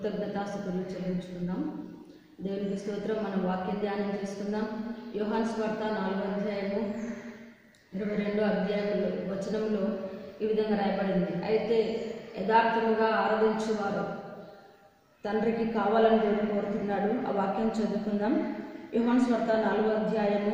కృతజ్ఞతాస్తుతులు చెల్లించుకుందాం దేవునికి స్తోత్రం మనం వాక్య ధ్యానం చేసుకుందాం యోహాన్ స్వార్త నాలుగో అధ్యాయము ఇరవై రెండో అధ్యాయంలో వచనంలో ఈ విధంగా రాయబడింది అయితే యథార్థముగా ఆరాధించువారు తండ్రికి కావాలని దేవుడు కోరుతున్నాడు ఆ వాక్యం చదువుకుందాం యోహాన్ స్వార్త నాలుగో అధ్యాయము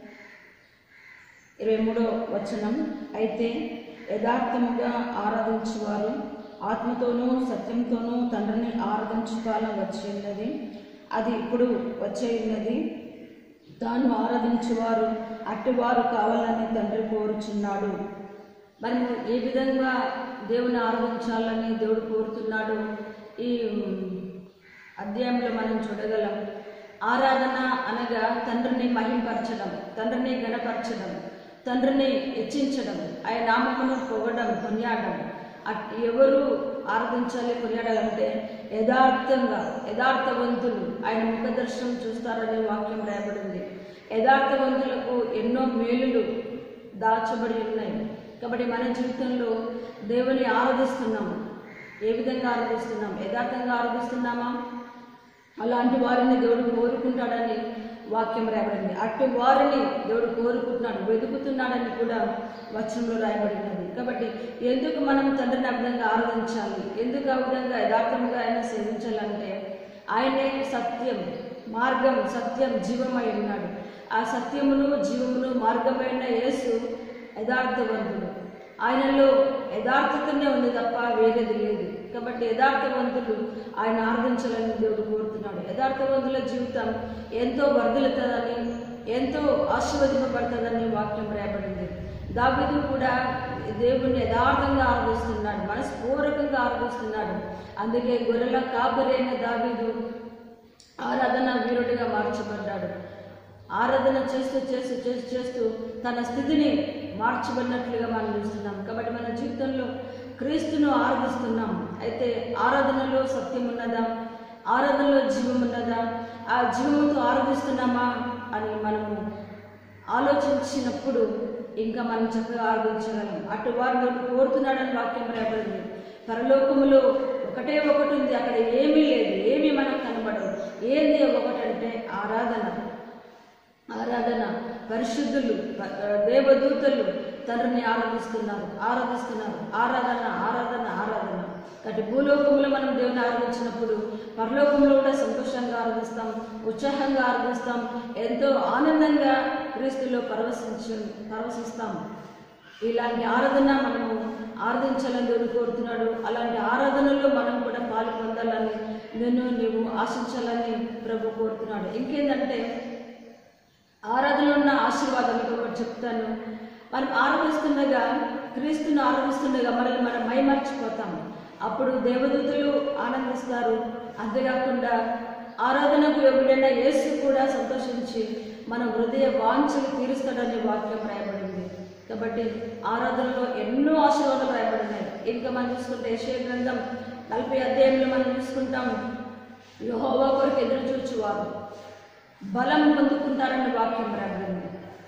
ఇరవై మూడో వచనం అయితే యథార్థముగా ఆరాధించువారు ఆత్మతోనూ సత్యంతోనూ తండ్రిని ఆరాధించు కాలం వచ్చి ఉన్నది అది ఇప్పుడు వచ్చే ఉన్నది తాను ఆరాధించువారు అట్టివారు కావాలని తండ్రి కోరుచున్నాడు మనము ఏ విధంగా దేవుని ఆరాధించాలని దేవుడు కోరుతున్నాడు ఈ అధ్యాయంలో మనం చూడగలం ఆరాధన అనగా తండ్రిని మహింపరచడం తండ్రిని గణపరచడం తండ్రిని హెచ్చించడం ఆయన నామమును పొగడం కొనియాడడం అట్ ఎవరు ఆరాధించాలి కొనియాడాలంటే యథార్థంగా యథార్థవంతులు ఆయన ముఖ దర్శనం చూస్తారనే వాక్యం రాయబడింది యథార్థవంతులకు ఎన్నో మేలులు దాచబడి ఉన్నాయి కాబట్టి మన జీవితంలో దేవుని ఆరాధిస్తున్నాము ఏ విధంగా ఆరాధిస్తున్నాం యథార్థంగా ఆరాధిస్తున్నామా అలాంటి వారిని దేవుడు కోరుకుంటాడని వాక్యం రాయబడింది అట్టి వారిని దేవుడు కోరుకుంటున్నాడు వెతుకుతున్నాడని కూడా వచనంలో రాయబడినది కాబట్టి ఎందుకు మనం తండ్రిని ఆ విధంగా ఆరాధించాలి ఎందుకు ఆ విధంగా యథార్థంగా ఆయన సేవించాలంటే ఆయనే సత్యం మార్గం సత్యం జీవమై ఉన్నాడు ఆ సత్యమును జీవమును మార్గమైన యేసు యథార్థవంతుడు ఆయనలో యథార్థతనే ఉంది తప్ప వేరేది లేదు కాబట్టి యథార్థవంతులు ఆయన ఆరాధించాలని దేవుడు కోరుతున్నాడు యథార్థవంతుల జీవితం ఎంతో వర్ధలుతుందని ఎంతో ఆశీర్వదింపబడుతుందని వాక్యం రాయబడింది దావీదు కూడా దేవుణ్ణి యథార్థంగా ఆరాధిస్తున్నాడు మనస్పూర్వకంగా ఆరాధిస్తున్నాడు అందుకే గొర్రెల కాపరైన దావీదు ఆరాధన వీరుడిగా మార్చబడ్డాడు ఆరాధన చేస్తూ చేస్తూ చేస్తూ చేస్తూ తన స్థితిని మార్చబడినట్లుగా మనం చూస్తున్నాం కాబట్టి మన జీవితంలో క్రీస్తును ఆరాధిస్తున్నాం అయితే ఆరాధనలో సత్యం ఉన్నదా ఆరాధనలో జీవం ఉన్నదా ఆ జీవముతో ఆరాధిస్తున్నామా అని మనము ఆలోచించినప్పుడు ఇంకా మనం చక్కగా ఆరాధించగలం అటు వారిని కోరుతున్నాడని వాక్యం రాయబడింది పరలోకములో ఒకటే ఒకటి ఉంది అక్కడ ఏమీ లేదు ఏమీ మనకు కనబడదు ఏంది ఒకటంటే ఆరాధన ఆరాధన పరిశుద్ధులు ప- దేవదూతలు తండ్రిని ఆరాధిస్తున్నారు ఆరాధిస్తున్నారు ఆరాధన ఆరాధన ఆరాధన కాబట్టి భూలోకంలో మనం దేవుని ఆరాధించినప్పుడు పరలోకంలో కూడా సంతోషంగా ఆరాధిస్తాం ఉత్సాహంగా ఆరాధిస్తాం ఎంతో ఆనందంగా క్రీస్తులో పరవశించు పరవశిస్తాం ఇలాంటి ఆరాధన మనము ఆరాధించాలని దేవుడు కోరుతున్నాడు అలాంటి ఆరాధనలో మనం కూడా పాలు పొందాలని నేను నీవు ఆశించాలని ప్రభు కోరుతున్నాడు ఇంకేంటంటే ఆరాధనలో ఉన్న ఆశీర్వాదం మీకు ఒకటి చెప్తాను మనం ఆరాధిస్తుండగా క్రీస్తుని ఆరాధిస్తుండగా మనల్ని మనం మైమర్చిపోతాం అప్పుడు దేవదూతలు ఆనందిస్తారు అంతేకాకుండా ఆరాధనకు ఎవరైనా యేసు కూడా సంతోషించి మన హృదయ వాంఛలు తీరుస్తాడనే వాక్యం రాయబడింది కాబట్టి ఆరాధనలో ఎన్నో ఆశీర్వాదాలు రాయబడినాయి ఇంకా మనం చూసుకుంటే యెషయా గ్రంథం నలభై అధ్యాయంలో మనం చూసుకుంటాం యెహోవా కొరకు ఎదురు చూచువారు బలం పొందుకుంటారని వాక్యం రాయబడింది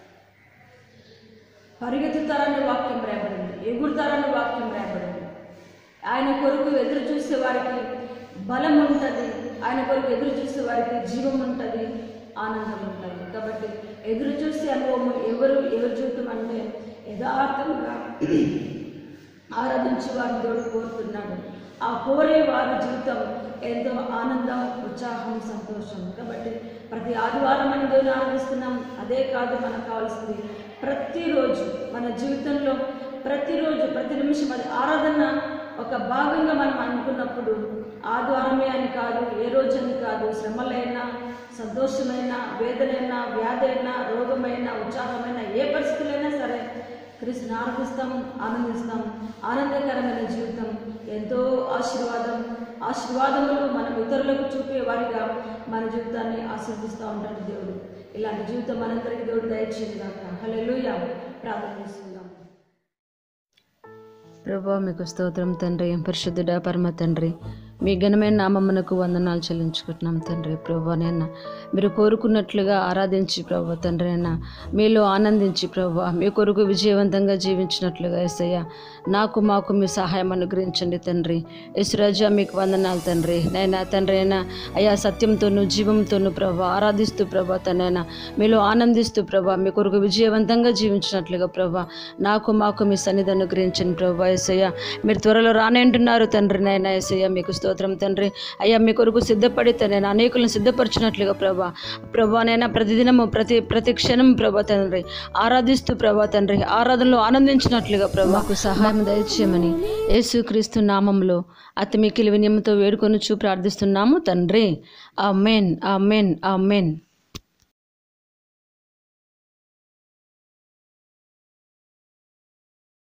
పరిగెత్తుతారని వాక్యం రాయబడింది ఎగురుతారని వాక్యం రాయబడింది ఆయన కొరకు ఎదురు చూసే వారికి బలం ఉంటుంది ఆయన కొరకు ఎదురు చూసే వారికి జీవం ఉంటుంది ఆనందం ఉంటుంది కాబట్టి ఎదురు చూసే అనుభవం ఎవరు ఎవరు జీవితం అంటే యథార్థంగా ఆరాధించి వారిని దేవుడు కోరుతున్నాడు ఆ కోరే వారి జీవితం ఎంతో ఆనందం ఉత్సాహం సంతోషం కాబట్టి ప్రతి ఆదివారం మనం దేవుని ఆరాధిస్తున్నాం అదే కాదు మనకు కావాల్సింది ప్రతిరోజు మన జీవితంలో ప్రతిరోజు ప్రతి నిమిషం అది ఆరాధన ఒక భాగంగా మనం అనుకున్నప్పుడు ఆదివారమే అని కాదు ఏ రోజు అని కాదు శ్రమలైనా సంతోషమైన వేదనైనా వ్యాధైనా రోగమైన ఉత్సాహమైన ఏ పరిస్థితులైనా సరే క్రీస్తుని ఆరాధిస్తాం ఆనందిస్తాం ఆనందకరమైన జీవితం ఎంతో ఆశీర్వాదం ఆశీర్వాదములు మనం ఇతరులకు చూపే వారిగా మన జీవితాన్ని ఆశీర్దిస్తూ ఉంటాడు దేవుడు ఇలాంటి జీవితం మనందరికీ దేవుడు దయచేది కాక హల్లెలూయ ప్రార్థన చేసుకుందాం ప్రభా మీకు స్తోత్రం తండ్రి పరిశుద్ధుడా పరమ తండ్రి మీ ఘనమైన నామమునకు వందనాలు చెల్లించుకుంటున్నాం తండ్రి ప్రభా నేను మీరు కోరుకున్నట్లుగా ఆరాధించి ప్రభా తండ్రి అయినా మీలో ఆనందించి ప్రభా మీ కొరకు విజయవంతంగా జీవించినట్లుగా ఏసయ్య నాకు మాకు మీ సహాయం అనుగ్రహించండి తండ్రి యేసురాజా మీకు వందనాలు తండ్రి నైనా తండ్రి అయినా అయా సత్యంతోనూ జీవంతోనూ ప్రభా ఆరాధిస్తూ ప్రభా తనైనా మీలో ఆనందిస్తూ ప్రభా మీ కొరకు విజయవంతంగా జీవించినట్లుగా ప్రభా నాకు మాకు మీ సన్నిధి అనుగ్రహించండి ప్రభా ఏసయ్య మీరు త్వరలో రానంటున్నారు తండ్రి నాయన ఏసయ్య మీకు స్తోత్రం తండ్రి అయ్యా మీ కొరకు సిద్ధపడి నేను అనేకులను సిద్ధపరిచినట్లుగా ప్రభా ప్రభా నైనా ప్రతిదినము ప్రతి ప్రతి క్షణం ప్రభా తండ్రి ఆరాధిస్తూ ప్రభా తండ్రి ఆరాధనలో ఆనందించినట్లుగా ప్రభాకు సహాయం దయచేయమని యేసుక్రీస్తు నామంలో అతి మిక్కిలి వినియమంతో వేడుకొనుచు ప్రార్థిస్తున్నాము తండ్రి ఆమెన్ ఆమెన్ ఆమెన్